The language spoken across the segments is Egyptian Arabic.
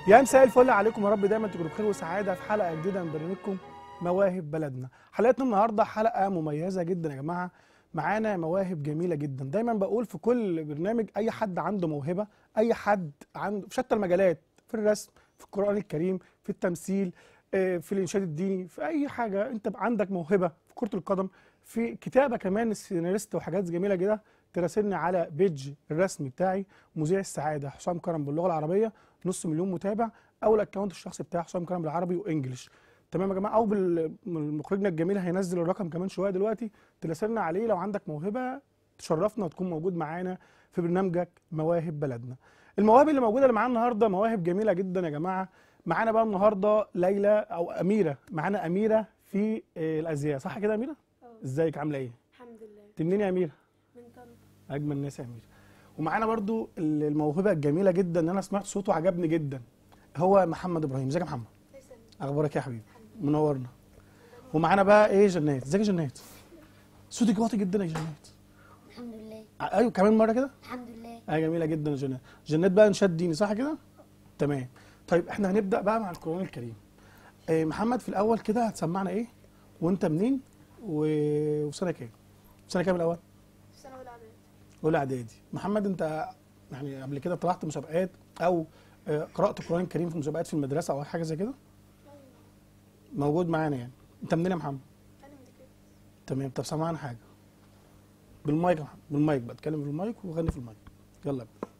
يا مساء الفل عليكم يا رب دايما تكونوا بخير وسعاده في حلقه جديده من برنامجكم مواهب بلدنا حلقتنا النهارده حلقه مميزه جدا يا جماعه معانا مواهب جميله جدا دايما بقول في كل برنامج اي حد عنده موهبه اي حد عنده في شتى المجالات في الرسم في القران الكريم في التمثيل آه، في الانشاد الديني في اي حاجه انت عندك موهبه في كره القدم في كتابه كمان السيناريست وحاجات جميله كده تراسلني على بيج الرسمي بتاعي مذيع السعاده حسام كرم باللغه العربيه نص مليون متابع او الاكونت الشخصي بتاعي حسام كرم بالعربي وانجلش تمام يا جماعه او بال- مخرجنا الجميل هينزل الرقم كمان شويه دلوقتي تراسلنا عليه لو عندك موهبه تشرفنا وتكون موجود معانا في برنامجك مواهب بلدنا المواهب اللي موجوده اللي معانا النهارده مواهب جميله جدا يا جماعه معانا بقى النهارده ليلى او اميره معانا اميره في آه، الازياء صح كده يا اميره ازيك عامله ايه الحمد لله انت منين يا اميره من طنطا اجمل ناس يا امير ومعانا برضو الموهبه الجميله جدا ان انا سمعت صوته عجبني جدا هو محمد ابراهيم ازيك يا محمد اخبارك إيه يا حبيبي منورنا ومعانا بقى ايه جنات ازيك يا جنات صوتك واطي جدا يا جنات الحمد لله ع- ايوه كمان مره كده الحمد لله ايوه جميله جدا يا جنات جنات بقى انشاد ديني صح كده تمام طيب احنا هنبدا بقى مع القران الكريم إيه محمد في الاول كده هتسمعنا ايه وانت منين و... وسنه كام سنه كام الاول في سنة أولى إعدادي اولى اعدادي محمد انت يعني قبل كده طلعت مسابقات او آه، قرات القران الكريم في مسابقات في المدرسه او حاجه زي كده موجود معانا يعني انت منين يا محمد أنا من دكتور تمام طب سمعنا حاجه بالمايك يا محمد بالمايك بقى اتكلم بالمايك وغني في المايك يلا بقى.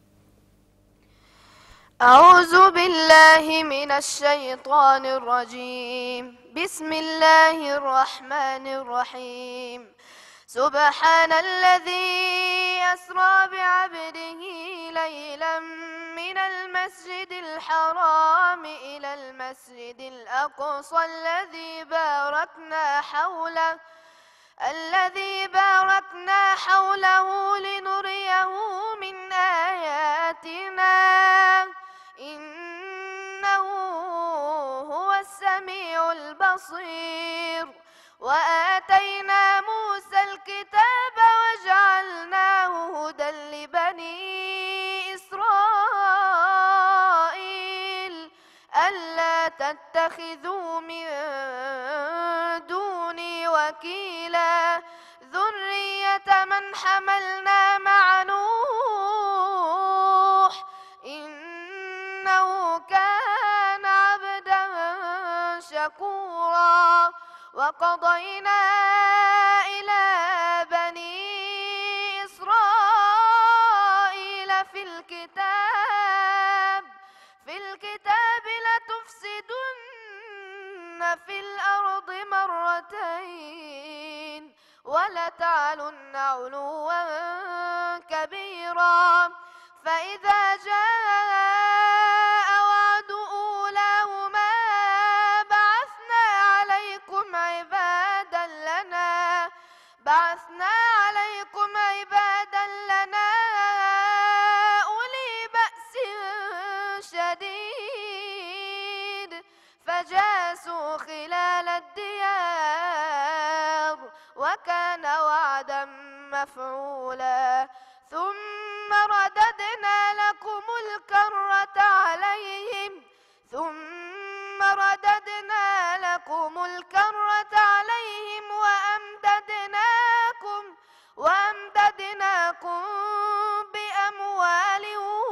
أعوذ بالله من الشيطان الرجيم بسم الله الرحمن الرحيم سبحان الذي أسرى بعبده ليلا من المسجد الحرام إلى المسجد الأقصى الذي باركنا حوله الذي باركنا حوله لنريه من آياتنا إنه هو السميع البصير وآتينا موسى الكتاب وجعلناه هدى لبني إسرائيل ألا تتخذوا من دوني وكيلا ذرية من حملنا مع نوح إنه كان عبدا شكورا وقضينا إلى بني إسرائيل في الكتاب في الكتاب لتفسدن في الأرض مرتين ولتعلن علوا كبيرا فإذا جاء وعد أولاهما بعثنا عليكم عبادا لنا بعثنا عليكم عبادا لنا أولي بأس شديد فجاسوا خلال الديار وكان وعدا مفعولا ثم رددنا لكم الكرة عليهم ثم رددنا لكم الكرة عليهم وأمددناكم وأمددناكم بأموال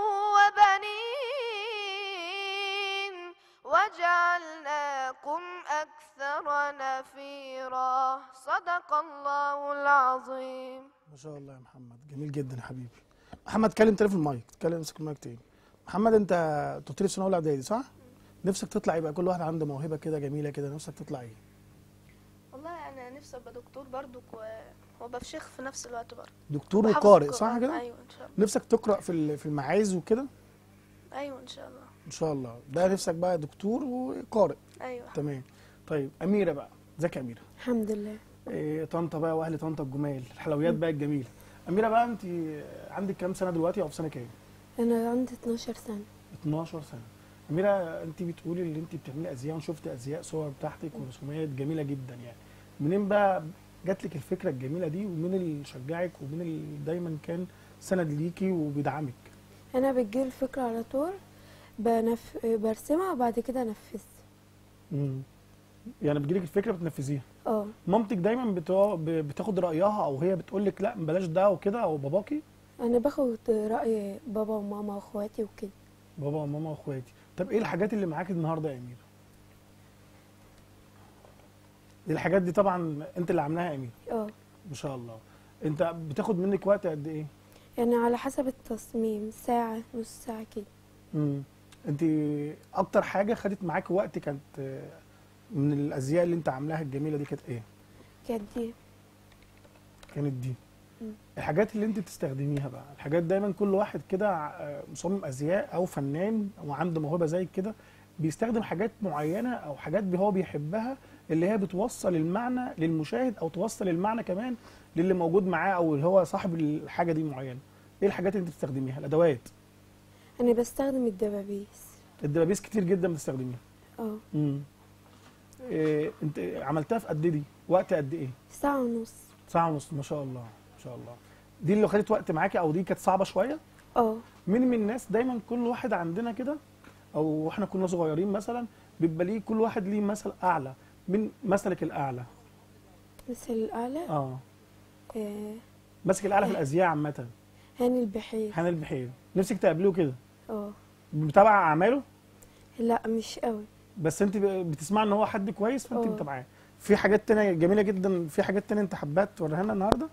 وبنين وجعلناكم أكثر نفيرا صدق الله العظيم ما شاء الله يا محمد جميل جدا يا حبيبي محمد اتكلم تاني في المايك اتكلم امسك المايك تاني محمد انت أنت قلت لي في سنه اولى اعدادي صح نفسك تطلع يبقى كل واحد عنده موهبه كده جميله كده نفسك تطلع ايه والله انا نفسي ابقى دكتور برضك و- وابقى في شيخ في نفس الوقت برضه دكتور وحافظ وقارئ القرآن. صح كده ايوه ان شاء الله نفسك تقرا في ال- في المعاهد وكده ايوه ان شاء الله ان شاء الله ده نفسك بقى دكتور وقارئ ايوه تمام طيب اميره بقى ازيك يا اميره الحمد لله إيه طنطا بقى واهل طنطا الجمال الحلويات بقى الجميله اميره بقى انت عندك كام سنه دلوقتي او في سنه كام انا عندي 12 سنه 12 سنه اميره انت بتقولي ان انت بتعملي ازياء وشفت ازياء صور بتاعتك ورسومات جميله جدا يعني منين بقى جات لك الفكره الجميله دي ومين اللي شجعك ومين اللي دايما كان سند ليكي وبيدعمك انا بتجيلي الفكره على طول بنف... برسمها وبعد كده انفذها مم. يعني بتجيلك الفكره بتنفذيها اه مامتك دايما بتو... ب- بتاخد رايها او هي بتقول لك لا بلاش ده وكده او باباكي انا باخد راي بابا وماما واخواتي وكده بابا وماما واخواتي طب ايه الحاجات اللي معاكي النهارده يا اميره دي الحاجات دي طبعا انت اللي عاملاها يا اميره اه ما شاء الله انت بتاخد منك وقت قد ايه يعني على حسب التصميم ساعة نص ساعة كده امم انت اكتر حاجه خدت معاك وقت كانت آه، من الازياء اللي انت عاملاها الجميله دي كانت ايه كانت دي كانت دي مم. الحاجات اللي انت بتستخدميها بقى الحاجات دايما كل واحد كده آه، مصمم ازياء او فنان وعنده موهبه زي كده بيستخدم حاجات معينه او حاجات بي- هو بيحبها اللي هي بتوصل المعنى للمشاهد او توصل المعنى كمان للي موجود معاه او اللي هو صاحب الحاجه دي معينه ايه الحاجات اللي انت بتستخدميها الادوات انا بستخدم الدبابيس الدبابيس كتير جدا بتستخدميها اه امم إيه انت عملتها في قد إيه دي وقت قد ايه ساعة ونص ساعه ونص ما شاء الله ما شاء الله دي اللي خدت وقت معاكي او دي كانت صعبه شويه اه مين من الناس دايما كل واحد عندنا كده او احنا كنا صغيرين مثلا بيبقى ليه كل واحد ليه مثل اعلى من مثلك الاعلى مثل الأعلى اه آه. مثلك الاعلى في الازياء عامه هاني البحير حنان البحير نفسك تقابليه كده اه متابعه اعماله لا مش قوي بس انت ب- بتسمع ان هو حد كويس فانت اه. متابعاه في حاجات تانية جميله جدا في حاجات تانية انت حباها توريها لنا النهارده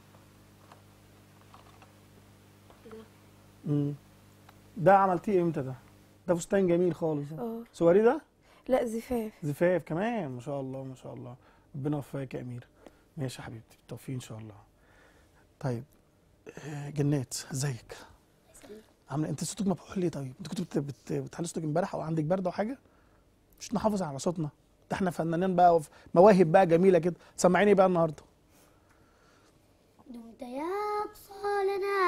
امم ده عملتيه امتى ده ده فستان جميل خالص اه صوري ده لا زفاف زفاف كمان ما شاء الله ما شاء الله ربنا يوفقك يا امير ماشي يا حبيبتي بالتوفيق ان شاء الله طيب آه، جنات ازيك عامله انت صوتك مبحوح ليه طيب انت كنت بت... بت... بتحلي صوتك امبارح او عندك برد او حاجه مش نحافظ على صوتنا ده احنا فنانين بقى وف- مواهب بقى جميله كده سمعيني بقى النهارده دمت يا أطفالنا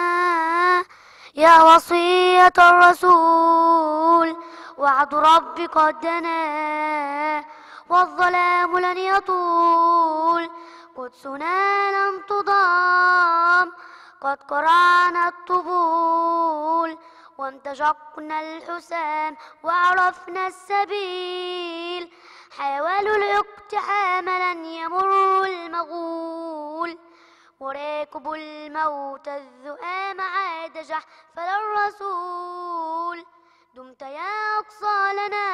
يا وصية الرسول وعد ربي قد دنا والظلام لن يطول قدسنا لم تضام قد قرعنا الطبول وانتشقنا الحسام وعرفنا السبيل حاولوا الاقتحام لن يمر المغول وراكب الموت الذؤام عاد جحفل الرسول دمت يا أقصى لنا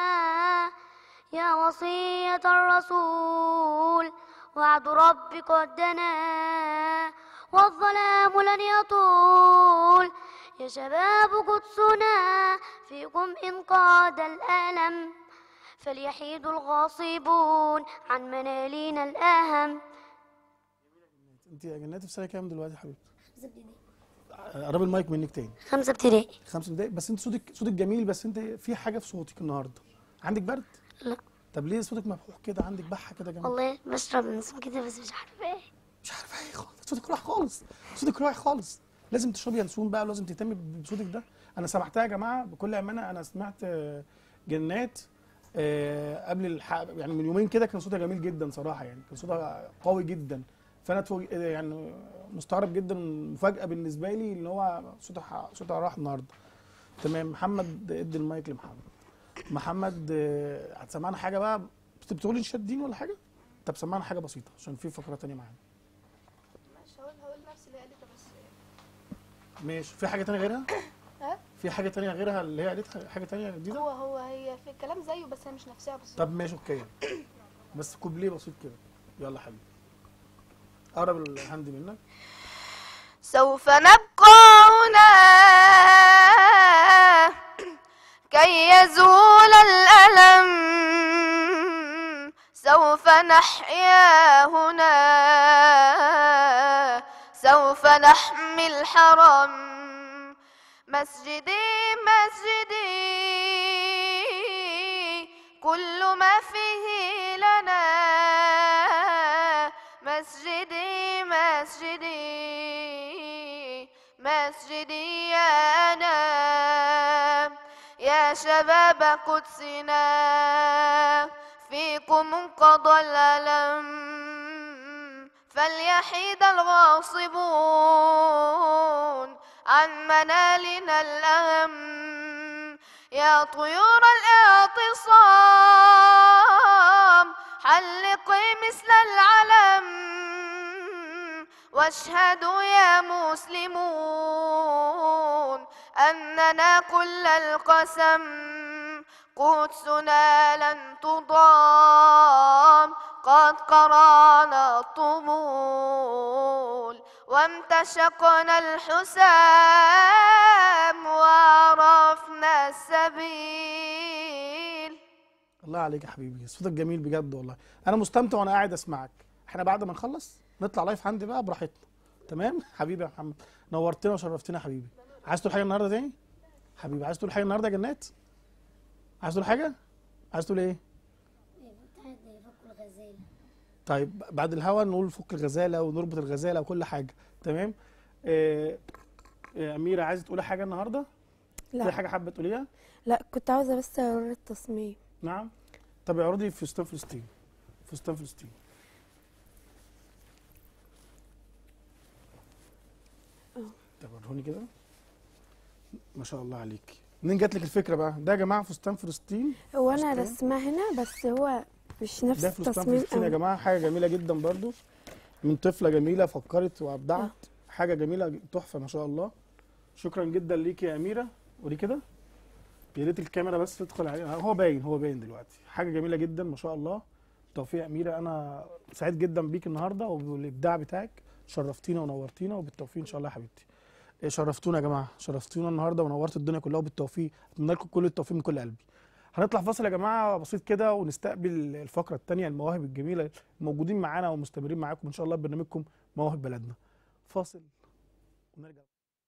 يا وصية الرسول وعد ربي قد دنا والظلام لن يطول يا شباب قدسنا فيكم إن قاد الألم فليحيد الغاصبون عن منالينا الأهم انت يا جنات في سنه كام دلوقتي يا حبيبتي قرب المايك منك تاني خمسة ابتدائي خمس دقايق بس انت صوتك صوتك جميل بس انت في حاجه في صوتك النهارده عندك برد لا طب ليه صوتك مبحوح كده عندك بحه كده جنب والله بشرب نسم كده بس مش عارفة ايه مش عارفه ايه خالص صوتك رايح خالص صوتك رايح خالص لازم تشربي ينسون بقى ولازم تهتمي بصوتك ده انا سمعتها يا جماعه بكل امانه انا سمعت آه، جنات آه، قبل الح... يعني من يومين كده كان صوتها جميل جدا صراحه يعني كان صوتها قوي جدا فانا اتفوج... آه، يعني مستغرب جدا مفاجاه بالنسبه لي ان هو صوتها صوتها راح النهارده تمام محمد ادي المايك لمحمد محمد آه، هتسمعنا حاجه بقى بت- بتقولي شادين ولا حاجه طب سمعنا حاجه بسيطه عشان في فقره تانية معانا مش هقول هقول نفس اللي قالتها بس ماشي في حاجه تانية غيرها ها في حاجه تانية غيرها اللي هي قالتها حاجه تانية جديده هو هو هي في الكلام زيه بس هي مش نفسها بس طب ماشي اوكي بس كوبليه بسيط كده يلا حبيبي قرب الهاند منك سوف نبقى هنا كي يزول الألم سوف نحيا هنا سوف نحمي الحرم مسجدي مسجدي كل ما فيه لنا مسجدي مسجدي مسجدي يا أنا يا شباب قدسنا فيكم انقضى الألم فليحيد الغاصبون عن منالنا الأهم يا طيور الاعتصام حلقي مثل العلم واشهدوا يا مسلمون أننا كل القسم قدسنا لن تضام قد قرانا الطبول وامتشقنا الحسام وعرفنا السبيل الله عليك يا حبيبي صوتك جميل بجد والله انا مستمتع وانا قاعد اسمعك احنا بعد ما نخلص نطلع لايف عندي بقى براحتنا تمام حبيبي يا محمد نورتنا وشرفتنا يا حبيبي عايز تقول حاجه النهارده تاني حبيبي عايز تقول حاجه النهارده يا جنات عايز تقول حاجه عايز تقول ايه طيب بعد الهوا نقول فك الغزاله ونربط الغزاله وكل حاجه تمام آه آه، اميره عايزه تقولي حاجه النهارده في لا حاجه حابه تقوليها لا كنت عاوزة بس أوري التصميم نعم طب اعرضي فستان فلسطين فستان فلسطين اه. طب وروني كده ما شاء الله عليك منين جات لك الفكره بقى ده يا جماعه فستان فلسطين هو أنا فستان؟ رسمها هنا بس هو مش نفس ده فستان التصميم فلسطين يا أوي. جماعه حاجه جميله جدا برضو من طفله جميله فكرت وابدعت اه. حاجه جميله تحفه ما شاء الله شكرا جدا ليكي يا اميره وري كده يا ريت الكاميرا بس تدخل عليه هو باين هو باين دلوقتي حاجه جميله جدا ما شاء الله توفيق يا اميره انا سعيد جدا بيك النهارده وبالابداع بتاعك شرفتينا ونورتينا وبالتوفيق ان شاء الله يا حبيبتي إيه، شرفتونا يا جماعه شرفتونا النهارده ونورت الدنيا كلها وبالتوفيق اتمنى لكم كل التوفيق من كل قلبي هنطلع فاصل يا جماعه بسيط كده ونستقبل الفقره الثانيه المواهب الجميله الموجودين معانا ومستمرين معاكم ان شاء الله ببرنامجكم مواهب بلدنا فاصل ونرجع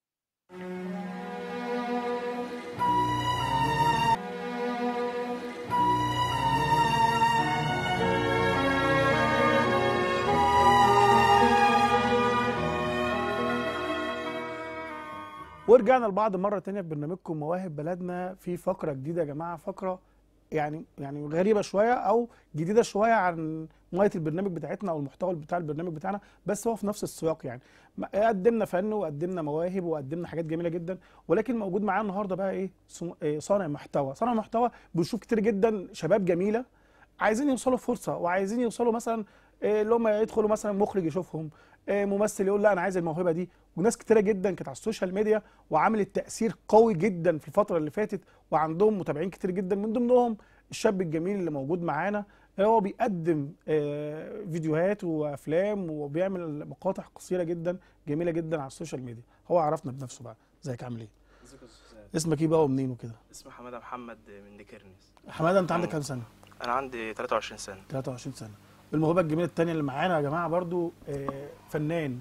ورجعنا لبعض مره تانية في برنامجكم مواهب بلدنا في فقره جديده يا جماعه فقره يعني يعني غريبه شويه او جديده شويه عن ميه البرنامج بتاعتنا او المحتوى بتاع البرنامج بتاعنا بس هو في نفس السياق يعني ما- قدمنا فن وقدمنا مواهب وقدمنا حاجات جميله جدا ولكن موجود معانا النهارده بقى ايه صن- إيه، صانع محتوى صانع محتوى بنشوف كتير جدا شباب جميله عايزين يوصلوا فرصه وعايزين يوصلوا مثلا إيه، اللي هم يدخلوا مثلا مخرج يشوفهم إيه، ممثل يقول لا انا عايز الموهبه دي وناس كتيره جدا كانت على السوشيال ميديا وعملت تاثير قوي جدا في الفتره اللي فاتت وعندهم متابعين كتير جدا من ضمنهم الشاب الجميل اللي موجود معانا هو بيقدم آه، فيديوهات وافلام وبيعمل مقاطع قصيره جدا جميله جدا على السوشيال ميديا هو عرفنا بنفسه بقى ازيك عامل ايه ازيك يا استاذ اسمك ايه بقى ومنين وكده اسمي حماده محمد من ديكيرنس حماده انت عندك كام سنه انا عندي 23 سنه 23 سنه الموهبه الجميله التانية اللي معانا يا جماعه برضو آه، فنان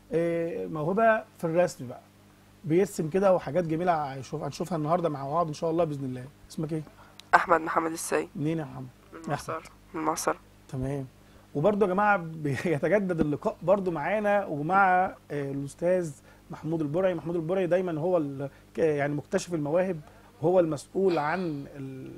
آه، موهبه في الرسم بقى بيرسم كده وحاجات جميله هنشوف هنشوفها النهارده مع بعض ان شاء الله باذن الله اسمك ايه احمد محمد السيد منين يا محمد من مصر من مصر تمام وبرضه يا جماعه بيتجدد اللقاء برضه معانا ومع آه، الاستاذ محمود البرعي محمود البرعي دايما هو ال- ك- يعني مكتشف المواهب هو المسؤول عن ال-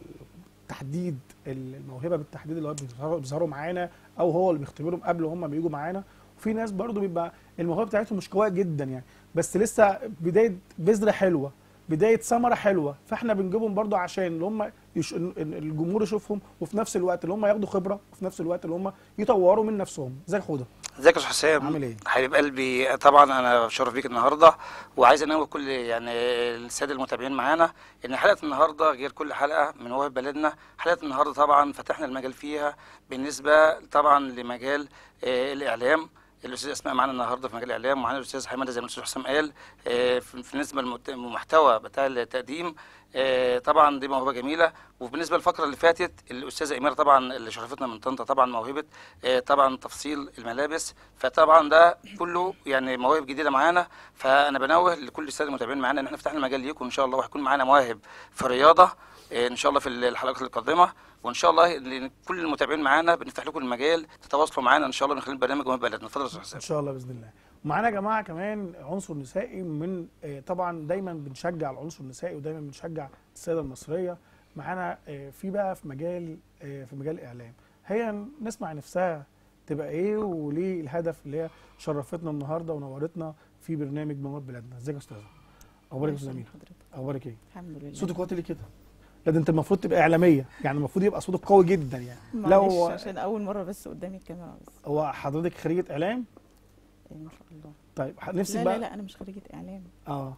تحديد الموهبه بالتحديد اللي هو بيظهروا- بيظهروا معانا او هو اللي بيختبرهم قبل هم بيجوا معانا وفي ناس برضه بيبقى الموهبه بتاعتهم مش قويه جدا يعني بس لسه بدايه بذره حلوه بدايه ثمره حلوه فاحنا بنجيبهم برضه عشان اللي هم يش... ال- ال- الجمهور يشوفهم وفي نفس الوقت اللي هم ياخدوا خبره وفي نفس الوقت اللي هم يطوروا من نفسهم ازيك يا حوده ازيك يا استاذ حسام عامل ايه؟ حبيب قلبي طبعا انا بشرف بيك النهارده وعايز انوه كل يعني الساده المتابعين معانا ان حلقه النهارده غير كل حلقه من مواهب بلدنا حلقه النهارده طبعا فتحنا المجال فيها بالنسبه طبعا لمجال آه، الاعلام الاستاذ اسماء معانا النهارده في مجال الاعلام ومعانا الاستاذ حماده زي ما الاستاذ حسام قال آه، في في بالنسبه للمت- للمحتوى بتاع التقديم آه، طبعا دي موهبه جميله وبالنسبه للفقره اللي فاتت الاستاذه اميره طبعا اللي شرفتنا من طنطا طبعا موهبه آه، طبعا تفصيل الملابس فطبعا ده كله يعني مواهب جديده معانا فانا بنوه لكل الساده المتابعين معانا ان احنا فتحنا المجال ليكم ان شاء الله وهيكون معانا مواهب في الرياضه آه، ان شاء الله في الحلقات القادمه وان شاء الله اللي- كل المتابعين معانا بنفتح لكم المجال تتواصلوا معانا ان شاء الله من خلال برنامج مواهب بلدنا اتفضل يا استاذ حسام ان شاء الله باذن الله ومعانا يا جماعه كمان عنصر نسائي من آه، طبعا دايما بنشجع العنصر النسائي ودايما بنشجع السيده المصريه معانا آه، في بقى في مجال آه، في مجال الاعلام هي نسمع نفسها تبقى ايه وليه الهدف اللي هي شرفتنا النهارده ونورتنا في برنامج مواهب بلادنا ازيك يا استاذه اخبارك يا استاذه اميره حضرتك اخبارك ايه الحمد لله صوتك واطي ليه كده لا ده انت المفروض تبقى اعلاميه يعني المفروض يبقى صوتك قوي جدا يعني معلش لو عشان اول مره بس قدامي الكاميرا بس هو حضرتك خريجه اعلام إيه ما شاء الله طيب نفسك لا بقى لا لا انا مش خريجه اعلام اه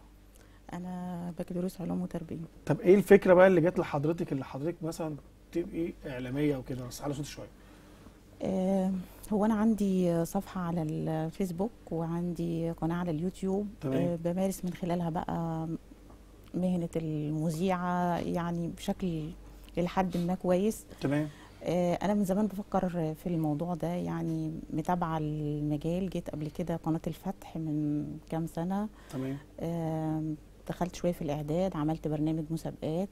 انا بكالوريوس علوم وتربيه طب ايه الفكره بقى اللي جت لحضرتك اللي حضرتك مثلا تبقي اعلاميه وكده بس على صوت شويه آه هو انا عندي صفحه على الفيسبوك وعندي قناه على اليوتيوب تمام. آه بمارس من خلالها بقى مهنه المذيعه يعني بشكل لحد ما كويس تمام آه، انا من زمان بفكر في الموضوع ده يعني متابعه المجال جيت قبل كده قناه الفتح من كام سنه تمام آم، دخلت شويه في الاعداد عملت برنامج مسابقات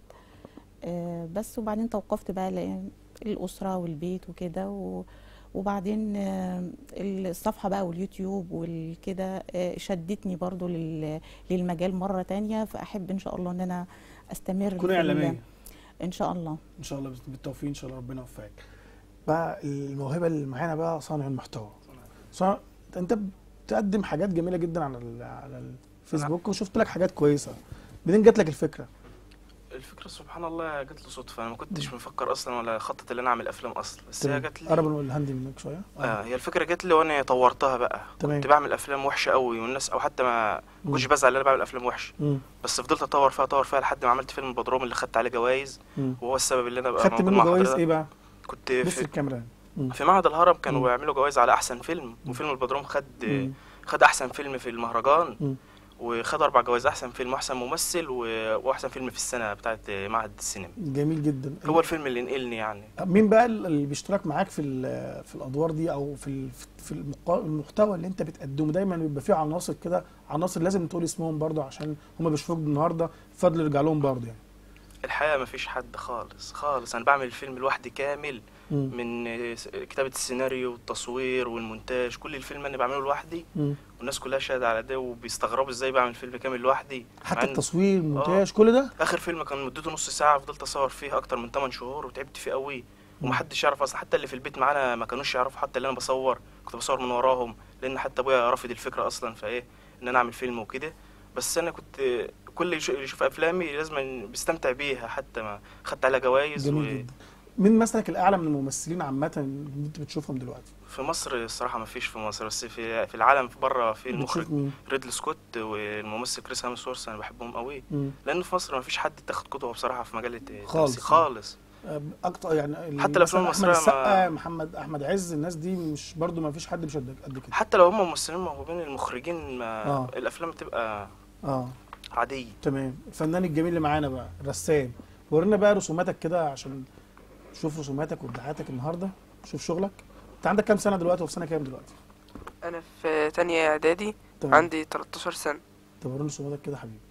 آه، بس وبعدين توقفت بقى لأن الاسره والبيت وكده و- وبعدين آه، الصفحه بقى واليوتيوب والكده آه، شدتني برضو لل- للمجال مره تانية فاحب ان شاء الله ان انا استمر تكوني في ال- اعلاميه ان شاء الله ان شاء الله بالتوفيق ان شاء الله ربنا يوفقك بقى الموهبه اللي معانا بقى صانع المحتوى صانع انت بتقدم حاجات جميله جدا على ال- على الفيسبوك وشفت لك حاجات كويسه منين جات لك الفكره الفكرة سبحان الله جات لي صدفة أنا ما كنتش مفكر أصلا ولا خطط إن أنا أعمل أفلام أصلا بس هي تمام. جات لي قرب الهاندي منك شويه آه هي الفكرة جات لي وأنا طورتها بقى تمام. كنت بعمل أفلام وحشة قوي والناس أو حتى ما مم. كنتش بزعل إن أنا بعمل أفلام وحشة مم. بس فضلت أطور فيها أطور فيها لحد ما عملت فيلم البدروم اللي خدت عليه جوائز مم. وهو السبب اللي أنا بقى خدت موجود منه مع جوائز حضرتك. ايه بقى كنت بص في, الكاميرا مم. في معهد الهرم كانوا مم. بيعملوا جوائز على أحسن فيلم وفيلم البدروم خد مم. خد أحسن فيلم في المهرجان مم. وخد أربع جوائز أحسن فيلم وأحسن ممثل و- وأحسن فيلم في السنة بتاعت معهد السينما جميل جدا هو الفيلم اللي نقلني يعني مين بقى اللي بيشترك معاك في ال- في الادوار دي او في ال- في المقا- المحتوى اللي انت بتقدمه دايما بيبقى فيه عناصر كده عناصر لازم تقول اسمهم برضه عشان هم بيشوفوك النهارده فضل يرجع لهم برضه يعني الحقيقة مفيش حد خالص خالص أنا بعمل الفيلم لوحدي كامل مم. من س- كتابة السيناريو والتصوير والمونتاج كل الفيلم أنا بعمله لوحدي مم. والناس كلها شاهدة على ده وبيستغربوا إزاي بعمل فيلم كامل لوحدي مع حتى إن التصوير المونتاج كل ده آخر فيلم كان مدته نص ساعة فضلت أصور فيه أكتر من 8 شهور وتعبت فيه قوي ومحدش يعرف أصلا حتى اللي في البيت معانا ما كانوش يعرفوا حتى اللي أنا بصور كنت بصور من وراهم لأن حتى أبويا رافض الفكرة أصلا فإيه إن أنا أعمل فيلم وكده بس أنا كنت كل اللي يشوف- اللي يشوف أفلامي لازم بيستمتع بيها حتى ما خدت عليها جوائز جميل جدا مين مثلك الاعلى من الممثلين عامه اللي انت بتشوفهم دلوقتي في مصر الصراحة ما فيش في مصر بس في في العالم في بره في المخرج بتشوف مين ريدلي سكوت والممثل كريس هامسورث انا بحبهم قوي مم. لان في مصر ما فيش حد تاخد قدوة بصراحة في مجال الت- خالص. التمثيل خالص آه، اكتر يعني حتى الأفلام مثلاً احمد المصرية ما- السقا محمد احمد عز الناس دي مش برضه ما فيش حد مش قد قد كده حتى لو هم ممثلين موهوبين المخرجين ما آه. الافلام بتبقى اه عادية تمام الفنان الجميل اللي معانا بقى الرسام ورينا بقى رسوماتك كده عشان نشوف رسوماتك وابداعاتك النهارده شوف شغلك انت عندك كام سنه دلوقتي وفي سنه كام دلوقتي انا في تانية اعدادي تمام عندي 13 سنة طب ورينا رسوماتك كده يا حبيبي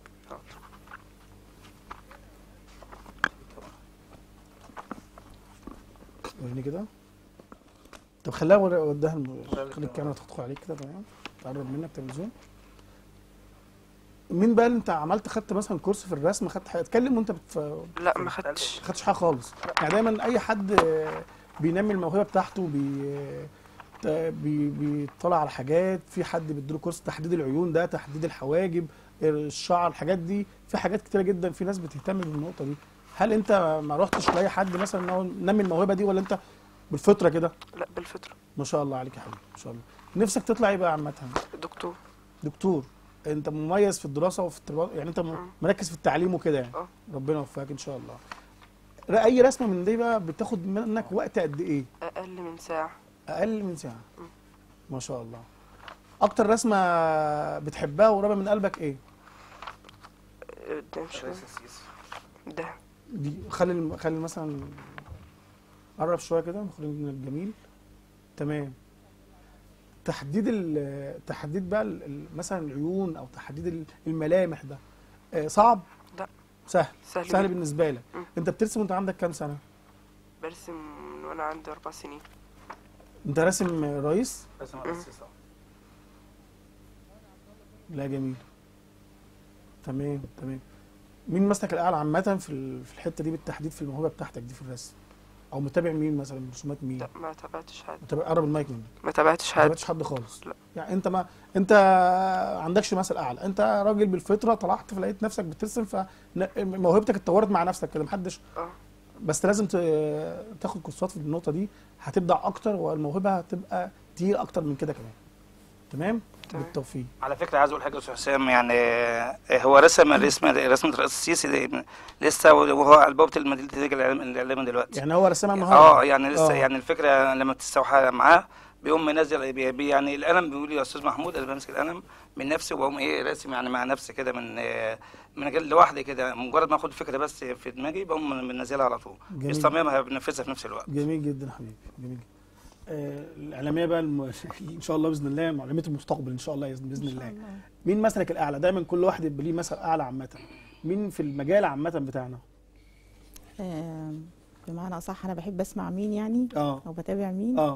وريني كده طب خليها ور- وديها الم- خلي الكاميرا تدخل عليك كده تمام تقرب منك تعمل زوم مين بقى اللي انت عملت خدت مثلا كورس في الرسم خدت حاجه اتكلم وانت بتف... لا ما خدتش ما خدتش حاجه خالص يعني دايما اي حد آه، بينمي الموهبه بتاعته بي آه، بي بيطلع على حاجات في حد بيديله كورس تحديد العيون ده تحديد الحواجب الشعر الحاجات دي في حاجات كتيره جدا في ناس بتهتم بالنقطه دي هل انت ما رحتش لاي حد مثلا ان هو نمي الموهبه دي ولا انت بالفطره كده لا بالفطرة ما شاء الله عليك يا حبيبي ما شاء الله نفسك تطلع ايه بقى عامه دكتور دكتور انت مميز في الدراسه وفي التربيه يعني انت م- مركز في التعليم وكده يعني اه. ربنا يوفقك ان شاء الله ر- اي رسمه من دي بقى بتاخد منك وقت قد ايه اقل من ساعة اقل من ساعه م. ما شاء الله اكتر رسمه بتحبها وقريبه من قلبك ايه قدام شوية ده دي خلي الم- خلي مثلا قرب شويه كده خلينا الجميل تمام تحديد ال- تحديد بقى ال- ال- مثلا العيون او تحديد ال- الملامح ده آه، صعب لا. سهل سهل, سهل جدا. بالنسبه لك مم. انت بترسم وانت عندك كام سنه برسم من وانا عندي اربع سنين انت راسم رئيس لازم مم. أركز، آه. لا جميل تمام تمام مين مسلك الاعلى عامه في ال- في الحته دي بالتحديد في الموهبه بتاعتك دي في الرسم او متابع مين مثلا من رسومات مين لا ما تابعتش حد متابع قرب المايك منك ما تابعتش ما حد تابعتش حد خالص لا. يعني انت ما انت عندكش مثل اعلى انت راجل بالفطره طلعت فلقيت نفسك بترسم فموهبتك اتطورت مع نفسك كده محدش اه بس لازم ت- تاخد كورسات في النقطه دي هتبدع اكتر والموهبه هتبقى تقيل اكتر من كده كمان تمام تمام. بالتوفيق على فكره عايز اقول حاجه يا استاذ حسام يعني آه، هو رسم الرسم رسمه الرئيس السيسي دي لسه وهو على بوابه المدينه التدريج الاعلامي الإعلامي دلوقتي يعني هو رسمها النهارده اه يعني لسه آه. يعني الفكره لما بتستوحى معاه بيقوم منزل بي بي- يعني القلم بيقول لي يا استاذ محمود انا بمسك القلم من نفسي وبقوم ايه راسم يعني مع نفسي كده من آه، من غير لوحدي كده مجرد ما اخد الفكره بس في دماغي بقوم منزلها على طول جميل. بيصممها بنفذها في نفس الوقت جميل جدا يا حبيبي جميل جدا آه الاعلاميه بقى الم... ان شاء الله باذن الله معلميه المستقبل ان شاء الله باذن الله مين مثلك الاعلى دايما كل واحد يبقى ليه مثل اعلى عامه مين في المجال عامه بتاعنا آه، بمعنى اصح انا بحب اسمع مين يعني اه او بتابع مين اه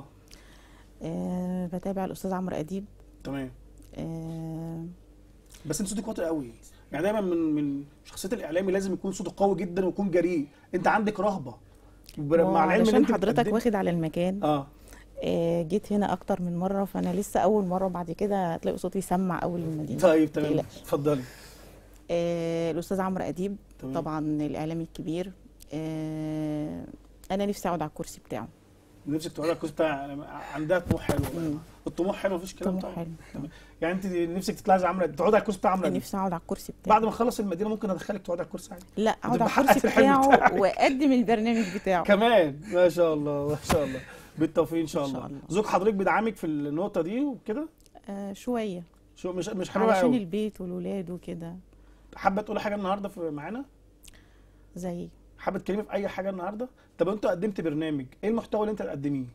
آه بتابع الاستاذ عمرو اديب تمام آه بس انت صوتك واطي قوي يعني دايما من من شخصيه الاعلامي لازم يكون صوته قوي جدا ويكون جريء انت عندك رهبه بر- مع العلم ان علشان انت حضرتك بتقدم- واخد على المكان اه آه جيت هنا اكتر من مره فانا لسه اول مره بعد كده هتلاقي صوتي سمع اول المدينه طيب تمام متقلقش. اتفضلي آه الاستاذ عمرو اديب تمام. طبعا الاعلامي الكبير آه انا نفسي اقعد على الكرسي بتاعه نفسك تقعدي على الكرسي بتاع عندها طموح حلو بقى. مم. الطموح حلو مفيش كلام طموح طبعا حلو تمام. يعني انت نفسك تطلعي زي عمرو تقعدي على الكرسي بتاع عمرو أديب. نفسي اقعد على الكرسي بتاعه بعد ما نخلص المدينه ممكن ادخلك تقعدي على الكرسي عادي لا اقعد تبقى على الكرسي حققت الحلم بتاعه بتاعك. واقدم البرنامج بتاعه كمان ما شاء الله ما شاء الله بالتوفيق ان شاء إن الله, شاء الله. زوج حضرتك بيدعمك في النقطه دي وكده آه شويه شو مش مش حابه علشان قوي البيت والولاد وكده حابه تقولي حاجه النهارده في معانا زي حابه تتكلمي في اي حاجه النهارده طب انت قدمت برنامج ايه المحتوى اللي انت هتقدميه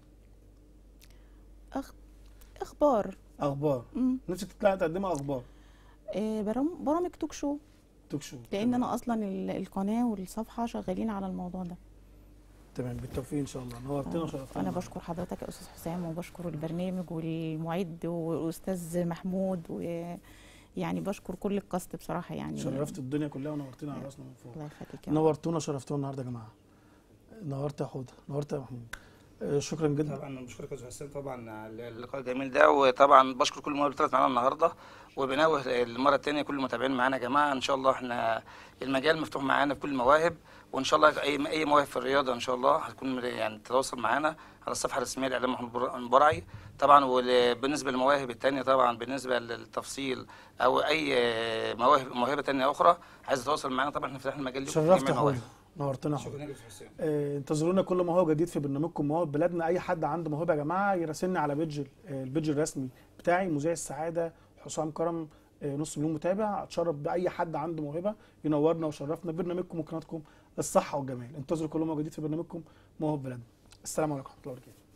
أخ... اخبار اخبار مم. نفسك تطلعي تقدمي اخبار آه برام- برامج توك شو توك شو لان انا اصلا ال- القناه والصفحه شغالين على الموضوع ده تمام بالتوفيق ان شاء الله نورتنا وشرفتنا انا بشكر حضرتك يا استاذ حسام وبشكر البرنامج والمعد والاستاذ محمود ويعني بشكر كل الكاست بصراحه يعني شرفت الدنيا كلها ونورتنا على راسنا من فوق الله يخليك يا رب. نورتونا وشرفتونا النهارده يا جماعه نورت يا حوده نورت يا محمود آه، شكرا جدا طبعا انا بشكرك يا استاذ حسين طبعا على اللقاء الجميل ده وطبعا بشكر كل المواهب اللي طلعت معانا النهارده وبنوه المره الثانيه كل المتابعين معانا يا جماعه ان شاء الله احنا المجال مفتوح معانا في كل المواهب وان شاء الله اي اي مواهب في الرياضه ان شاء الله هتكون يعني تتواصل معانا على الصفحه الرسميه لاعلام محمود بر- البرعي طبعا وبالنسبه للمواهب الثانيه طبعا بالنسبه للتفصيل او اي مواهب موهبه ثانيه اخرى عايز تتواصل معانا طبعا احنا فتحنا المجال لكم في شرفت جميع يا حوده المواهب. نورتنا يا حوده شكرا لك يا استاذ حسين آه، انتظرونا كل ما هو جديد في برنامجكم مواهب بلادنا اي حد عنده موهبه يا جماعه يراسلني على بيج آه، البيج الرسمي بتاعي مذيع السعاده حسام كرم آه، نص مليون متابع اتشرف باي حد عنده موهبه ينورنا وشرفنا برنامجكم وقناتكم الصحه والجمال انتظروا كل ما هو جديد في برنامجكم مواهب بلادنا السلام عليكم ورحمه الله وبركاته